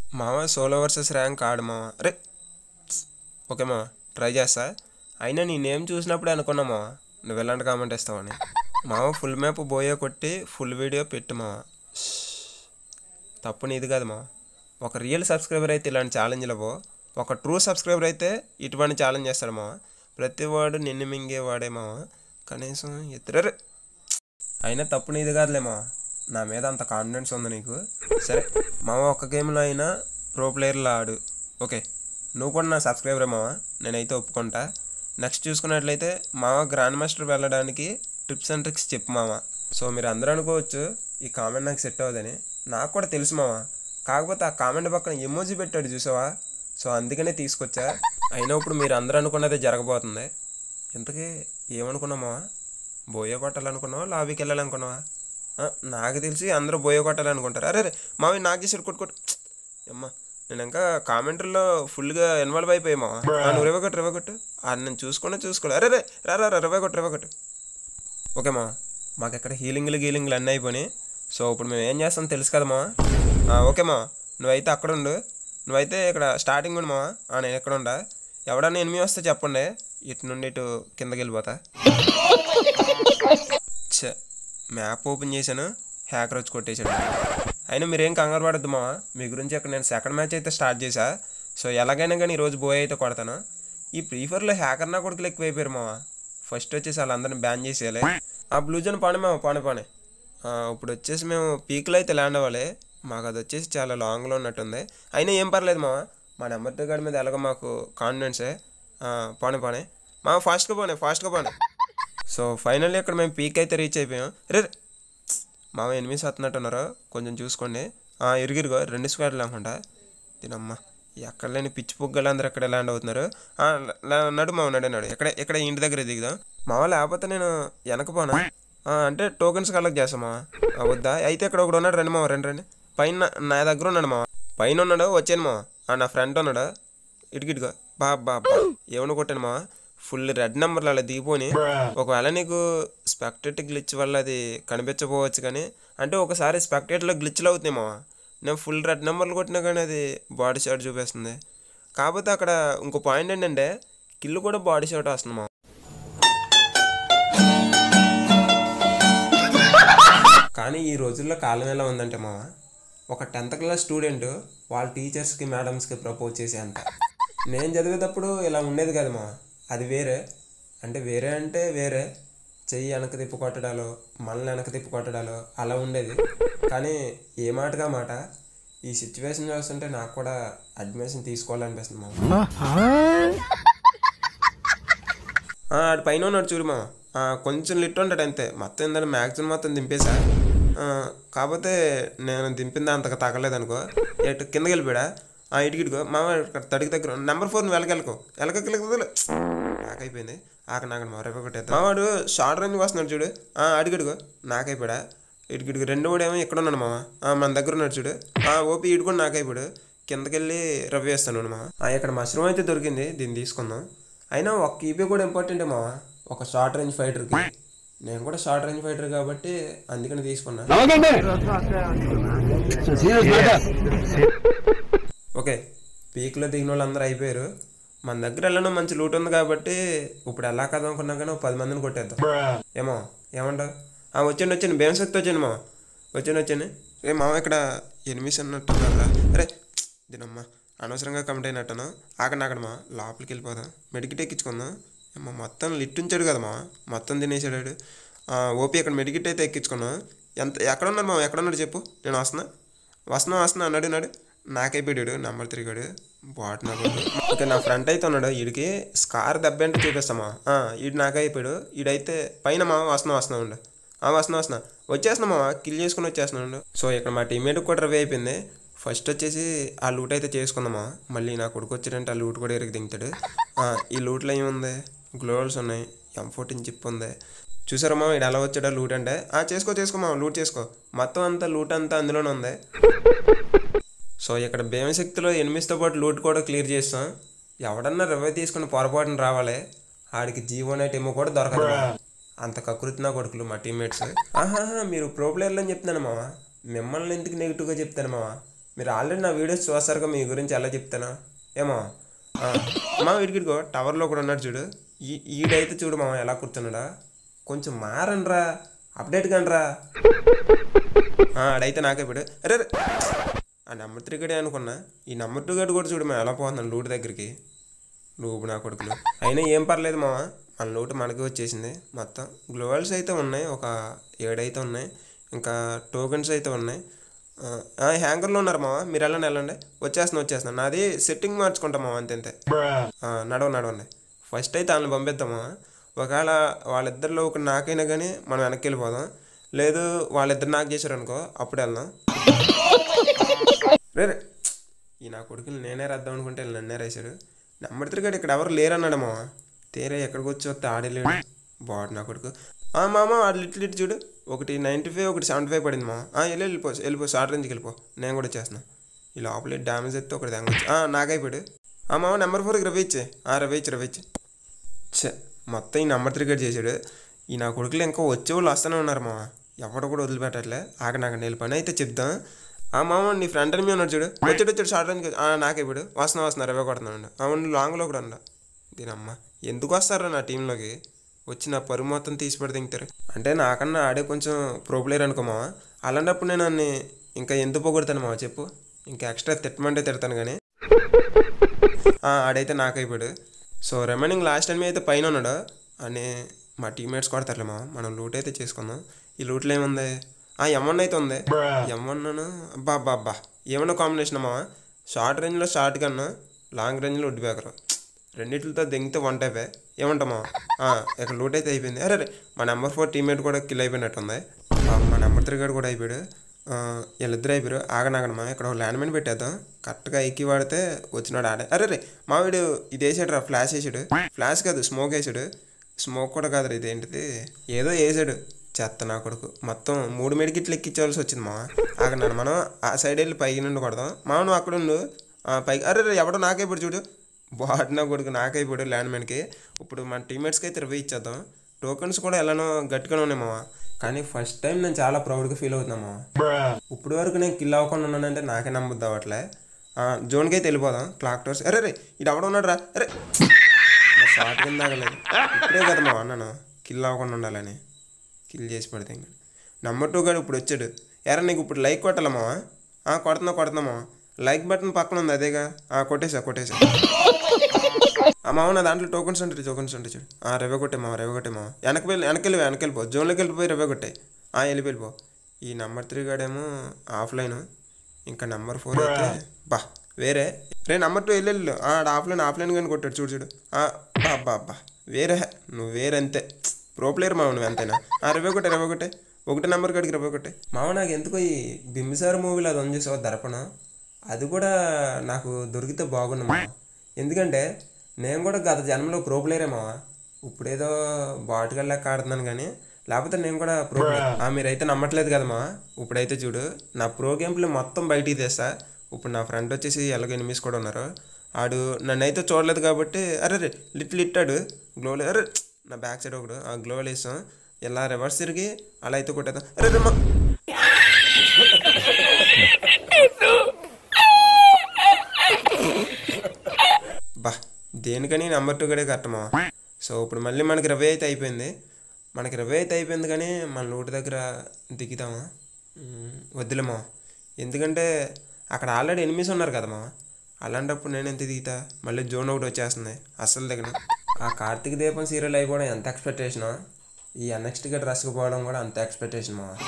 మామ solo versus rank ఆడు మామ రే ఓకే మామ ట్రై చేస్తా అయినా నీ నేమ్ చూసినప్పుడే అనుకున్నా మామ నువ్వు ఎలాంటి కామెంట్ ఇస్తావని మామ ఫుల్ మ్యాప్ బోయే కొట్టి ఫుల్ వీడియో పెట్టు మామ తప్పు నీది కాదు మామ ఒక రియల్ సబ్స్క్రైబర్ అయితే ఇలాంటి ఛాలెంజ్లు పో ఒక ట్రూ సబ్స్క్రైబర్ అయితే ఇటువంటి ఛాలెంజ్ చేస్తాడు మామ ప్రతి వాడు నిన్ను మింగే వాడే మామ కనీసం ఇతరే అయినా తప్పు నీది కాదులే మామ నా మీద అంత కాన్ఫిడెన్స్ ఉంది నీకు సరే మామ ఒక్క గేమ్లో అయినా ప్రో ప్లేయర్లో ఆడు ఓకే నువ్వు కూడా నా సబ్స్క్రైబరే మామ నేనైతే ఒప్పుకుంటా నెక్స్ట్ చూసుకున్నట్లయితే మామ గ్రాండ్ మాస్టర్ వెళ్ళడానికి టిప్స్ అండ్ ట్రిక్స్ చెప్పు మామ సో మీరు అందరూ అనుకోవచ్చు ఈ కామెంట్ నాకు సెట్ అవ్వదని నాకు కూడా తెలుసు మామ కాకపోతే ఆ కామెంట్ పక్కన ఎమోజీ పెట్టాడు చూసావా సో అందుకనే తీసుకొచ్చా అయినా ఇప్పుడు మీరు అందరూ అనుకున్నదే జరగబోతుంది ఇంతకీ ఏమనుకున్నామా బోయే కొట్టాలనుకున్నావా లాబీకి వెళ్ళాలనుకున్నావా ఆ, నాకు తెలిసి అందరూ బోయే కొట్టాలనుకుంటారు అరే రే మావి నాకు చేసాడు కొట్టు కొట్టు అమ్మా నేను ఇంకా కామెంటరీలో ఫుల్గా ఇన్వాల్వ్ అయిపోయా మావా ఆ, నువ్వు రివ్వ కొట్టు రివ్వ కొట్టు అది నేను చూసుకున్నా చూసుకోలే అరే రే రా రా రా రివ్వ కొట్టు రివ్వ కొట్టు ఓకే మా మాకు ఇక్కడ హీలింగ్లు గీలింగ్లు అన్నీ అయిపోయినాయి సో ఇప్పుడు మేము ఏం చేస్తాం తెలుసు కదా మా ఓకే మా నువ్వైతే అక్కడ ఉండు నువ్వైతే ఇక్కడ స్టార్టింగ్ ఉండు మా నేను ఎక్కడ ఉండా ఎవడన్నా ఎనిమిది వస్తే చెప్పండి ఇటు నుండి ఇటు కిందకి వెళ్ళిపోతా ఛ మ్యాప్ ఓపెన్ చేశాను హ్యాకర్ వచ్చి కొట్టేశాడు అయినా మీరేం కంగారు పడద్దు మా మీ గురించి అక్కడ నేను సెకండ్ మ్యాచ్ అయితే స్టార్ట్ చేశా సో ఎలాగైనా కానీ ఈరోజు బోయ్ అయితే కొడతాను ఈ ప్రీఫర్లో హ్యాకర్ నా కొడుకులు ఎక్కువైపోయారు మావా ఫస్ట్ వచ్చేసి వాళ్ళందరిని బ్యాన్ చేసేయాలి ఆ బ్లూ జోన్ పాని మామ పాని పాని ఆ, ఇప్పుడు వచ్చేసి మేము పీక్లో అయితే ల్యాండ్ అవ్వాలి మాకు అది వచ్చేసి చాలా లాంగ్లో ఉన్నట్టుంది అయినా ఏం పర్లేదు మామ మా నెంబర్ టూ గాడి మీద ఎలాగో మాకు కాన్ఫిడెన్సే ఆ, పాని పాని మామ ఫాస్ట్గా పోనీ ఫాస్ట్గా పోనీ సో ఫైనల్లీ ఇక్కడ మేము పీక్ అయితే రీచ్ అయిపోయాం రే రే. మామ ఎనిమిది వస్తున్నట్టున్నారు కొంచెం చూసుకోండి ఆ, ఇరుగిరుగో రెండు స్క్వాడ్లు అనుకుంటా దీనమ్మ ఎక్కడ లేని పిచ్చి పుగ్గలు అందరూ ఎక్కడ ల్యాండ్ అవుతున్నారు ఆ, ల- నడు మామ నడు నడు ఎక్కడ ఎక్కడ ఇంటి దగ్గర దిగుదాం మామ లేకపోతే నేను వెనక పోనా ఆ, అంటే టోకెన్స్ కలెక్ట్ చేస్తాం మామ ఆ, వద్దా అయితే ఇక్కడ ఒకడు ఉన్నాడు రండి మామ రండి రండి పైన నా దగ్గర ఉన్నాడు మామ పైన ఉన్నాడు వచ్చాను మామ ఆ, నా ఫ్రెండ్ ఉన్నాడు ఇటుకిటుగా బా బా బా ఏమని కొట్టాను మామ ఫుల్ రెడ్ నెంబర్లు అలా దిగిపోని ఒకవేళ నీకు స్పెక్టేట్ గ్లిచ్ వల్ల అది కనిపించకపోవచ్చు కానీ అంటే ఒకసారి స్పెక్టేట్లో గ్లిచ్లు అవుతున్నాయి మామ నేను ఫుల్ రెడ్ నెంబర్లు కొట్టినా కానీ అది బాడీ షాట్ చూపిస్తుంది కాకపోతే అక్కడ ఇంకో పాయింట్ ఏంటంటే కిల్లు కూడా బాడీ షాట్ వస్తుంది మామ కానీ ఈ రోజుల్లో కాలం ఎలా ఉందంటే మామ ఒక టెన్త్ క్లాస్ స్టూడెంట్ వాళ్ళ టీచర్స్కి మేడమ్స్కి ప్రపోజ్ చేసే అంత నేను చదివేటప్పుడు ఇలా ఉండేది కదా మా అది వేరే అంటే వేరే అంటే వేరే చెయ్యి వెనక తిప్పి కొట్టడాలు మనల్ని వెనక తిప్పి కొట్టడాలు అలా ఉండేది కానీ ఏ మాటగా మాట ఈ సిచ్యువేషన్ చూస్తుంటే నాకు కూడా అడ్మిషన్ తీసుకోవాలనిపిస్తుంది మా ఆ, ఆడు పైన ఉన్నాడు చూడు మా ఆ, కొంచెం లిట్ ఉంటాడు అంతే మొత్తం ఏంటంటే మ్యాక్సిమం మొత్తం దింపేశా ఆ, కాకపోతే నేను దింపింది అంతగా తగలేదు అనుకో ఎటు కిందకి వెళ్ళిపోయా ఆ ఇటుకి ఇటుకో మా ఇక్కడ తడికి దగ్గర నెంబర్ ఫోర్ నువ్వు వెళ్ళకెళ్ళకో వెళ్ళకెళ్ళకదు నాకైపోయింది ఆక నాకు మా రేపు ఒకటి మావాడు షార్ట్ రేంజ్ వస్తున్నాడు చూడు ఆ, అడిగడుగో నాకైపోయా ఇటుకి ఇటుకు రెండు కూడా ఏమో ఇక్కడ ఉన్నాడు మామ ఆ, మన దగ్గర ఉన్నాడు చూడు ఆ, ఓపి ఇటు కూడా నాకైపోయాడు కిందకెళ్ళి రవ్వి వేస్తాను మామ ఆ, ఇక్కడ మష్రూమ్ అయితే దొరికింది దీన్ని తీసుకుందాం అయినా ఒక కీపీ కూడా ఇంపార్టెంటే మామ ఒక షార్ట్ రేంజ్ ఫైటర్కి నేను కూడా షార్ట్ రేంజ్ ఫైటర్ కాబట్టి అందుకని తీసుకున్నా ఓకే పీక్లో దిగిన వాళ్ళు అందరూ అయిపోయారు మన దగ్గర వెళ్ళడం మంచి లూట్ ఉంది కాబట్టి ఇప్పుడు ఎలా కదా అనుకున్నా కానీ ఒక పది మందిని కొట్టేద్దాం ఏమో ఏమంటావు ఆ, వచ్చాను వచ్చాను బేమశక్తి వచ్చాను మామ వచ్చాను వచ్చాను ఏ మామ ఇక్కడ ఎనిమిస్ అన్నట్టు కదా అరే దీనమ్మా అనవసరంగా కమిట్ అయినట్టును ఆకండి అక్కడ మా లోపలికి వెళ్ళిపోదాం మెడికిట్ ఎక్కించుకుందాం ఏమో మొత్తం లిట్ ఉంచాడు కదా మా మొత్తం తినేసాడు వాడు. ఆ, ఓపీ ఇక్కడ మెడికిట్ అయితే ఎక్కించుకున్నాం ఎంత ఎక్కడ ఉన్నాడు మా ఎక్కడ ఉన్నాడు చెప్పు నేను వస్తున్నా వస్తున్నా వస్తున్నా అన్నాడు నాడు నాకైపోయాడు నెంబర్ తిరిగాడు బాట్ నాకు ఓకే నా ఫ్రంట్ అయితే ఉన్నాడు వీడికి స్కార్ దెబ్బ అంటే చూపిస్తామా వీడు నాకైపోయాడు వీడైతే పైన మా వస్తున్నా వస్తున్నా ఉండు ఆ, వస్తున్నా వస్తున్నా వచ్చేస్తున్నా మా కిల్ చేసుకుని వచ్చేస్తున్నాడు సో ఇక్కడ మా టీమేట్ కూడా రవి అయిపోయింది ఫస్ట్ వచ్చేసి ఆ లూట్ అయితే చేసుకుందామా మళ్ళీ నా కొడుకు వచ్చాడంటే ఆ లూట్ కూడా ఎరికి దింగుతాడు ఆ, ఈ లూట్లో ఏముంది గ్లోవల్స్ ఉన్నాయి ఎం ఫోర్టీన్ చిప్ ఉంది చూసారమ్మా వీడు ఎలా వచ్చాడో లూట్ అంటే ఆ చేసుకో చేసుకోమా లూట్ చేసుకో మొత్తం అంతా లూట్ అంతా అందులోనే ఉంది సో ఇక్కడ భీమశక్తిలో ఎనిమిదితో పాటు లూట్ కూడా క్లియర్ చేస్తాం ఎవడన్నా రవ్వ తీసుకుని పొరపాటున రావాలి ఆడికి జీవో నైట్ ఏమో కూడా దొరకదు అంత కకృతి నా కొడుకులు మా టీమ్మేట్స్ ఆహా మీరు ప్రో ప్లేయర్లు అని చెప్తాను మావా మిమ్మల్ని ఎందుకు నెగిటివ్గా చెప్తాను మావా మీరు ఆల్రెడీ నా వీడియోస్ చూస్తారుగా మీ గురించి ఎలా చెప్తాను ఏమో ఆ, మా వీడికిడికో టవర్లో కూడా ఉన్నాడు చూడు ఈ ఈడైతే చూడు మామ ఎలా కూర్చున్నాడా కొంచెం మారనరా అప్డేట్ కానరా ఆడైతే నాకే పెడు అరే అరే. ఆ నెంబర్ త్రీ గడే అనుకున్నా ఈ నెంబర్ టూ గడు కూడా చూడు మేము ఎలా పోతున్నాను లూట్ దగ్గరికి లూపు నా కొడుకులు అయినా ఏం పర్లేదు మామ మన లూటు మనకి వచ్చేసింది మొత్తం గ్లోవల్స్ అయితే ఉన్నాయి ఒక ఏడైతే ఉన్నాయి ఇంకా టోకెన్స్ అయితే ఉన్నాయి ఆ, ఆ, హ్యాంగర్లో ఉన్నారు మామ మీరు వెళ్ళండి వెళ్ళండి వచ్చేస్తున్నా వచ్చేస్తున్నాను నాది సెట్టింగ్ మార్చుకుంటాం మామ అంతే అంతే ఆ, నడవ నడవండి ఫస్ట్ అయితే వాళ్ళని పంపిద్దామా ఒకవేళ వాళ్ళిద్దరిలో ఒక నాకైనా కానీ మనం వెనక్కి వెళ్ళిపోదాం లేదు వాళ్ళిద్దరు నాకు చేశారు అనుకో అప్పుడు వెళ్దాం రే రే. ఈ నా కొడుకుని నేనే రద్దాం అనుకుంటే వీళ్ళు నన్నే రాశాడు నెంబర్ త్రీ ఇక్కడ ఎవరు లేరన్నాడు మామ తీరే ఎక్కడికి వచ్చి వస్తే ఆడలేడు బాడు నా కొడుకు ఆ మామ వాడు లిట్ లిట్ చూడు ఒకటి నైంటీ ఫైవ్ ఒకటి సెవెంటీ ఫైవ్ పడింది మా వెళ్ళి వెళ్ళిపో వెళ్ళిపో షార్ట్ రేంజ్కి వెళ్ళిపో నేను కూడా చేస్తున్నా ఈ లోపల డ్యామేజ్ అయితే ఒకటి తెంగొచ్చు నాకైపోయాడు ఆ మామ నెంబర్ ఫోర్కి రవి ఇచ్చే రవి ఇచ్చి రవి ఇచ్చే ఛే మొత్తం ఈ నెంబర్ త్రీ చేశాడు ఈ నా కొడుకులు ఇంకా వచ్చే వాళ్ళు వస్తూనే ఉన్నారు మామ ఎవడు కూడా వదిలిపెట్టట్లే ఆగ నాకు నేను పని అయితే చెప్దాం ఆ మామ నీ ఫ్రెండ్ అని ఉన్నాడు చూడు వచ్చాడు వచ్చాడు షార్ట్ రేంజ్ నాకే ఇప్పుడు వస్తున్నా వస్తున్నా రవే కొడుతున్నాడు అవును లాంగ్లో కూడా ఉండ దీనమ్మ ఎందుకు వస్తారా నా టీంలోకి వచ్చి నా పరుగు మొత్తం తీసి పెడితే దింగుతారు అంటే నాకన్నా ఆడే కొంచెం ప్రో ప్లేయర్ అనుకో మామ అలాంటప్పుడు నేను అన్ని ఇంకా ఎందుకు పొగుడతాను మామ చెప్పు ఇంకా ఎక్స్ట్రా తిట్టమంటే తిడతాను కానీ ఆ, ఆడైతే నాకు అయిపోయాడు సో రిమైనింగ్ లాస్ట్ టైం అయితే పైన ఉన్నాడు అని మా టీమ్మేట్స్ కొడతారులే మా మనం లూట్ అయితే చేసుకుందాం ఈ లూట్లో ఏముంది ఆ ఎమ్మన్ అయితే ఉంది ఎమ్మన్నాను అబ్బా అబ్బా అబ్బా ఏమన్నా కాంబినేషన్ మా షార్ట్ రేంజ్లో షార్ట్ కన్నా లాంగ్ రేంజ్లో వుడ్ బ్యాకర్ రెండిట్లతో దెంగితే వన్ టైపే ఏమంటామా ఇక్కడ లూట్ అయితే అయిపోయింది అరే అరే మా నెంబర్ ఫోర్ టీమ్మేట్ కూడా కిల్ అయిపోయినట్టుంది పాపం మా నెంబర్ త్రీ గారు కూడా అయిపోయాడు ఆ, వీళ్ళిద్దరు అయిపోయారు ఆగనాగనమా ఇక్కడ ఒక ల్యాండ్ మైన్ పెట్టేద్దాం కరెక్ట్గా ఎక్కి వాడితే వచ్చినాడు ఆడే అరే రే మా వీడు ఇది వేసాడు రా ఫ్లాష్ వేసాడు ఫ్లాష్ కాదు స్మోక్ వేసాడు స్మోక్ కూడా కాదు ఇది ఏంటిది ఏదో వేసాడు చెత్త నా కొడుకు మొత్తం మూడు మెడికిట్లు ఎక్కించవలసి వచ్చింది మా ఆగన్నాను మనం ఆ సైడ్ వెళ్ళి పైకి నుండి కొడదాం మా నువ్వు అక్కడ ఉండు ఆ, పైకి అరే రే ఎవడో నాకే ఇప్పుడు చూడు బాట్ నా కొడుకు నాకే ఇప్పుడు ల్యాండ్ మైన్కి ఇప్పుడు మన టీమేట్స్కి అయితే రివ్యూ ఇచ్చేద్దాం టోకెన్స్ కూడా ఎలానో గట్టిగానే ఉన్నాయి మావా కానీ ఫస్ట్ టైం నేను చాలా ప్రౌడ్గా ఫీల్ అవుతున్నా మావా ఇప్పుడు వరకు నేను కిల్ అవ్వకుండా ఉన్నానంటే నాకే నమ్మద్దు అవ్వట్లే ఆ, జోన్కి అయితే వెళ్ళిపోదాం క్లాక్ టవర్స్ అరే రే ఇది ఎవడ ఉన్నాడు రా అరే నా షార్ట్ కింద ఆగలేదు ఇప్పుడే కదా మా అన్నాను కిల్ అవ్వకుండా ఉండాలని కిల్ చేసి పడితే ఇంకా నెంబర్ టూ గాడు ఇప్పుడు వచ్చాడు ఎరా నీకు ఇప్పుడు లైక్ కొట్టాలా మావా ఆ, కొడుతున్నా కొడుతున్నా మావా లైక్ బటన్ పక్కన ఉంది అదేగా ఆ, కొట్టేసా కొట్టేసా ఆ మామ నా దాంట్లో టోకన్స్ ఉంటాయి టోకన్స్ ఉంటాయి చూడు ఆ రెవె కొట్టే మామ రెవె కొట్టే మామ వెనక్కి వెళ్ళి వెనక్కి వెళ్ళి వెనక్కి వెళ్ళిపో జోన్లోకి వెళ్ళిపోయి రెవె కొట్టే ఆ వెళ్ళి వెళ్ళిపో ఈ నెంబర్ త్రీ గాడేమో ఆఫ్లైన్ ఇంకా నెంబర్ ఫోర్ అయితే బా వేరే రే నెంబర్ టూ వెళ్ళి వెళ్ళు ఆ, ఆడ ఆఫ్లైన్ ఆఫ్లైన్ కానీ కొట్టాడు చూడు చూడు ఆ, బా బా బా వేరే నువ్వు వేరే అంతే ప్రో ప్లేయర్ మావ నువ్వు అంతేనా ఆ రెవె కొట్టే రెవె కొట్టే ఒకటి నెంబర్ కాడికి రెవె కొట్టే మామ నాకు ఎందుకో ఈ బింబిసార్ మూవీలో అది ఉంది చూసావా దర్పణం అది కూడా నాకు దొరికితే బాగుండు మామ ఎందుకంటే నేను కూడా గత జన్మలో ప్రో ప్లేయరేమో ఇప్పుడేదో బాటుగా లెక్క ఆడుతున్నాను కానీ లేకపోతే నేను కూడా ప్రో ప్లేయర్. ఆ మీరైతే నమ్మట్లేదు కదమ్మా ఇప్పుడైతే చూడు నా ప్రో గేమ్ ప్లే మొత్తం బయటికి తెస్తా ఇప్పుడు నా ఫ్రెండ్ వచ్చేసి ఎలాగో ఎనిమిస్ కూడా ఉన్నారు ఆడు నన్ను అయితే చూడలేదు కాబట్టి అరే రే లిట్ లిట్టాడు గ్లోలే అరే నా బ్యాక్ సైడ్ ఒకడు ఆ గ్లోవల్ వేస్తాం ఇలా రివర్స్ తిరిగి అలా అయితే కొట్టేద్దాం అరే రే మా బా దేనికని నెంబర్ టూ గడే కట్టమా సో ఇప్పుడు మళ్ళీ మనకి రవే అయితే అయిపోయింది మనకి రవే అయితే అయిపోయింది కానీ మన లూటి దగ్గర దిగుతామా మ్మ్, వద్దులేమా ఎందుకంటే అక్కడ ఆల్రెడీ ఎనిమిస్ ఉన్నారు కదమ్మా అలాంటప్పుడు నేను ఎంత దిగుతా మళ్ళీ జోన్ ఒకటి వచ్చేస్తుంది అస్సలు దిగను ఆ కార్తీక దీపం సీరియల్ అయిపోవడం ఎంత ఎక్స్పెక్టేషనా ఈ అన్ఎక్స్పెక్టెడ్ డ్రెస్కి పోవడం కూడా అంత ఎక్స్పెక్టేషన్ మా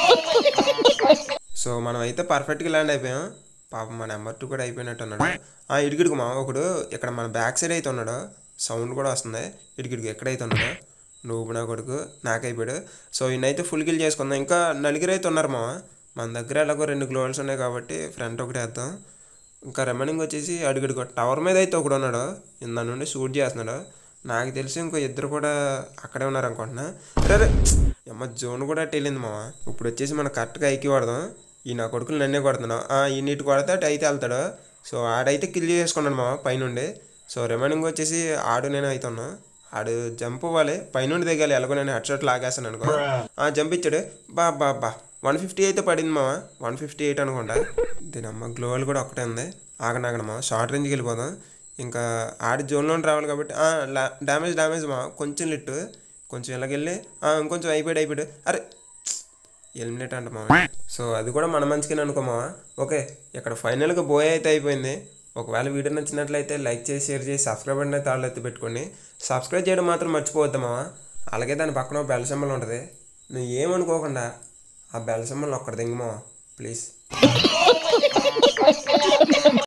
సో మనం అయితే పర్ఫెక్ట్గా ల్యాండ్ అయిపోయాం పాపం మా నెంబర్ టూ కూడా అయిపోయినట్టు ఉన్నాడు ఆ ఇడిగిడికి మా ఒకడు ఇక్కడ మన బ్యాక్ సైడ్ అయితే ఉన్నాడు సౌండ్ కూడా వస్తుంది ఇడిగిడికి ఎక్కడైతే ఉన్నాడో నువ్వు నా కొడుకు నాకైపోయాడు సో ఈయనైతే ఫుల్ కిల్ చేసుకుందాం ఇంకా నలుగురు అయితే ఉన్నారు మా మన దగ్గర ఎలాగో రెండు గ్లోవల్స్ ఉన్నాయి కాబట్టి ఫ్రంట్ ఒకటి వేద్దాం ఇంకా రెమైనింగ్ వచ్చేసి అడుగుడుకో టవర్ మీద అయితే ఒకడు ఉన్నాడు ఇందా నుండి షూట్ చేస్తున్నాడు నాకు తెలిసి ఇంకో ఇద్దరు కూడా అక్కడే ఉన్నారు అనుకుంటున్నా రే రే అమ్మ జోన్ కూడా వెళ్ళింది మామ ఇప్పుడు వచ్చేసి మనం కరెక్ట్గా ఐకి వాడదాం ఈ నా కొడుకులు నన్నే కొడుతున్నావు ఆ ఈ నీటి కొడితే అటు అయితే వెళ్తాడు సో ఆడైతే కిల్ చేసుకున్నాడు మామ పైనుండి సో రిమైనింగ్ వచ్చేసి ఆడు నేను అవుతున్నా ఆడు జంప్ అవ్వాలి పైనుండి దిగాలి ఎలాగో నేను హెడ్ షాట్ లాగేస్తాను అనుకో ఆ జంప్ ఇచ్చాడు బా బా బా వన్ ఫిఫ్టీ అయితే పడింది మామ వన్ ఫిఫ్టీ ఎయిట్ అనుకుంటా దీని అమ్మ గ్లోవల్ కూడా ఒకటే ఉంది ఆగనాగన మా షార్ట్ రేంజ్కి వెళ్ళిపోదాం ఇంకా ఆడి జోన్లో రావాలి కాబట్టి ఆ, లా- డ్యామేజ్ డ్యామేజ్ మా కొంచెం లిట్టు కొంచెం ఇలాగెళ్ళి ఆ, ఇంకొంచెం అయిపోయాడు అయిపోయాడు అరే ఎలిమినేట్ అంట మామ సో అది కూడా మన మంచిగానే అనుకో మామ ఓకే ఇక్కడ ఫైనల్గా బోయ్ అయితే అయిపోయింది ఒకవేళ వీడియో నచ్చినట్లయితే లైక్ చేసి షేర్ చేసి సబ్స్క్రైబ్ అనేది తాళ్ళు ఎత్తి పెట్టుకోండి సబ్స్క్రైబ్ చేయడం మాత్రం మర్చిపోవద్దు మామ అలాగే దాని పక్కన ఒక బెల్ సింబల్ ఉంటుంది నువ్వు ఏమనుకోకుండా ఆ బెల్ సింబల్ ఒక్కటి దింగు మామ ప్లీజ్